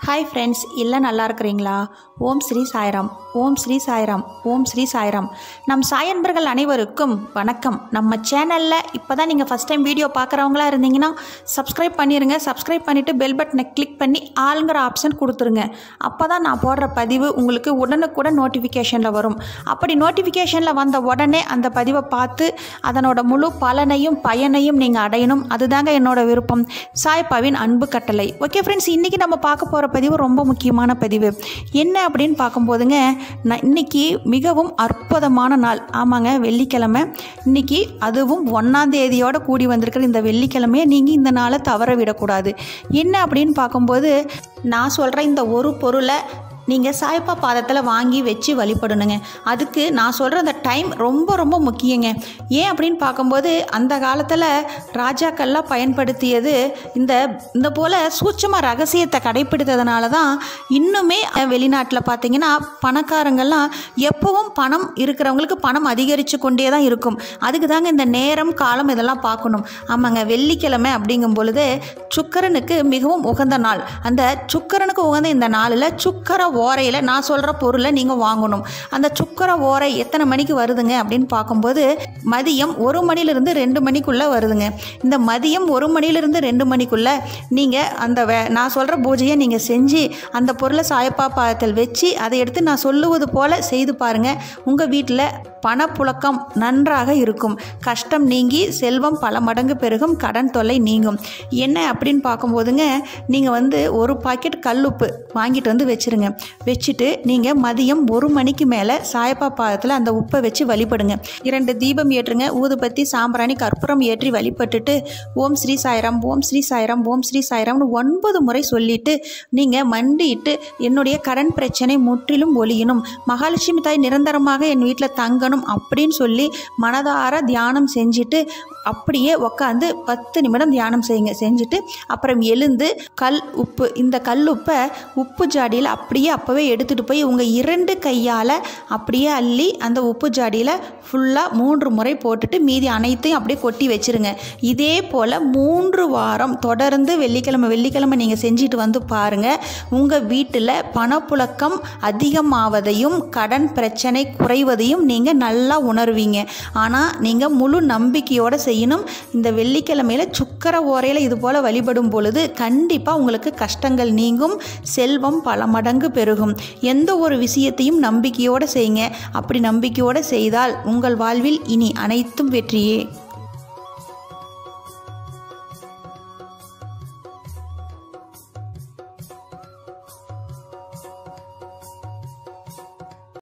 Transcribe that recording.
hi friends எல்லாம் நல்லா இருக்கிறீங்களா ஓம் ஸ்ரீ சாய்ராம் ஓம் ஸ்ரீ சாய்ராம் ஓம் ஸ்ரீ சாய்ராம் நம் சாயன்பர்கள் அனைவருக்கும் வணக்கம் நம்ம சேனலில் இப்போ தான் நீங்கள் ஃபஸ்ட் டைம் வீடியோ பார்க்குறவங்களா இருந்தீங்கன்னா சப்ஸ்கிரைப் பண்ணிடுங்க சப்ஸ்கிரைப் பண்ணிவிட்டு பெல் பட்டனை கிளிக் பண்ணி ஆளுங்கிற ஆப்ஷன் கொடுத்துருங்க அப்போ தான் நான் போடுற பதிவு உங்களுக்கு உடனுக்குடன் நோட்டிஃபிகேஷனில் வரும் அப்படி நோட்டிஃபிகேஷனில் வந்த உடனே அந்த பதிவை பார்த்து அதனோட முழு பலனையும் பயனையும் நீங்கள் அடையணும் அதுதாங்க என்னோட விருப்பம் சாய்பாவின் அன்பு கட்டளை ஓகே ஃப்ரெண்ட்ஸ் இன்றைக்கி நம்ம பார்க்க போகிற பதிவு ரொம்ப முக்கியமான பதிவு என்ன அப்படின்னு பார்க்கும்போதுங்க நான் இன்னைக்கு மிகவும் அற்புதமான நாள் ஆமாங்க வெள்ளிக்கிழமை இன்னைக்கு அதுவும் ஒன்றாம் தேதியோட கூடி வந்திருக்கிற இந்த வெள்ளிக்கிழமையை நீங்கள் இந்த நாளை தவற விடக்கூடாது என்ன அப்படின்னு பார்க்கும்போது நான் சொல்கிற இந்த ஒரு பொருளை நீங்கள் சாய்ப்பா பாதத்தில் வாங்கி வச்சு வழிபடணுங்க அதுக்கு நான் சொல்கிற அந்த டைம் ரொம்ப ரொம்ப முக்கியங்க ஏன் அப்படின்னு பார்க்கும்போது அந்த காலத்தில் ராஜாக்கள்லாம் பயன்படுத்தியது இந்த இந்த போல் சூட்சம ரகசியத்தை கடைப்பிடித்ததுனால தான் இன்னுமே வெளிநாட்டில் பார்த்தீங்கன்னா பணக்காரங்கள்லாம் எப்பவும் பணம் இருக்கிறவங்களுக்கு பணம் அதிகரித்து கொண்டே தான் இருக்கும் அதுக்கு தாங்க இந்த நேரம் காலம் இதெல்லாம் பார்க்கணும் ஆமாங்க வெள்ளிக்கிழமை அப்படிங்கும் பொழுது சுக்கரனுக்கு மிகவும் உகந்த நாள் அந்த சுக்கரனுக்கு உகந்த இந்த நாளில் சுக்கர ஓரையில் நான் சொல்கிற பொருளை நீங்கள் வாங்கணும் அந்த சுக்கர ஓரை எத்தனை மணிக்கு வருதுங்க அப்படின்னு பார்க்கும்போது மதியம் ஒரு மணிலிருந்து ரெண்டு மணிக்குள்ளே வருதுங்க இந்த மதியம் ஒரு மணிலிருந்து ரெண்டு மணிக்குள்ளே நீங்கள் அந்த வே நான் சொல்கிற பூஜையை நீங்கள் செஞ்சு அந்த பொருளை சாயப்பா பாதத்தில் வச்சு அதை எடுத்து நான் சொல்லுவது போல் செய்து பாருங்கள் உங்கள் வீட்டில் பணப்புழக்கம் நன்றாக இருக்கும் கஷ்டம் நீங்கி செல்வம் பல மடங்கு பெருகும் கடன் தொல்லை நீங்கும் என்ன அப்படின்னு பார்க்கும்போதுங்க நீங்கள் வந்து ஒரு பாக்கெட் கல்லுப்பு வாங்கிட்டு வந்து வச்சுருங்க வச்சுட்டு நீங்கள் மதியம் ஒரு மணிக்கு மேலே சாயப்பா பாதத்தில் அந்த உப்பை வச்சு வழிபடுங்க இரண்டு தீபம் ஏற்றுங்க ஊதுபத்தி சாம்பிராணி கற்பூரம் ஏற்றி வழிபட்டுட்டு ஓம் ஸ்ரீ சாய்ராம் ஓம் ஸ்ரீ சாய்ராம் ஓம் ஸ்ரீ சாய்ராம்னு ஒன்பது முறை சொல்லிட்டு நீங்கள் மண்டிட்டு என்னுடைய கடன் பிரச்சனை முற்றிலும் ஒழியணும் மகாலட்சுமி தாய் நிரந்தரமாக என் வீட்டில் தங்கணும் அப்படின்னு சொல்லி மனதார தியானம் செஞ்சுட்டு அப்படியே உக்காந்து பத்து நிமிடம் தியானம் செய்யுங்க செஞ்சுட்டு அப்புறம் எழுந்து கல் உப்பு இந்த கல் உப்பை உப்பு ஜாடியில் அப்படியே அப்போவே எடுத்துகிட்டு போய் உங்கள் இரண்டு கையால் அப்படியே அள்ளி அந்த உப்பு ஜாடியில் ஃபுல்லாக மூன்று முறை போட்டுட்டு மீதி அனைத்தையும் அப்படியே கொட்டி வச்சுருங்க இதே போல் மூன்று வாரம் தொடர்ந்து வெள்ளிக்கிழமை வெள்ளிக்கிழமை நீங்கள் செஞ்சுட்டு வந்து பாருங்கள் உங்கள் வீட்டில் பணப்புழக்கம் அதிகமாவதையும் கடன் பிரச்சனை குறைவதையும் நீங்கள் நல்லா உணர்வீங்க ஆனால் நீங்கள் முழு நம்பிக்கையோடு செய்யணும் இந்த வெள்ளிக்கிழமையில் சுக்கர ஓரையில் இது போல் வழிபடும் பொழுது கண்டிப்பாக உங்களுக்கு கஷ்டங்கள் நீங்கும் செல்வம் பல மடங்கு பெருகும் எந்த ஒரு விஷயத்தையும் நம்பிக்கையோடு செய்யுங்க அப்படி நம்பிக்கையோடு செய்தால் உங்கள் வாழ்வில் இனி அனைத்தும் வெற்றியே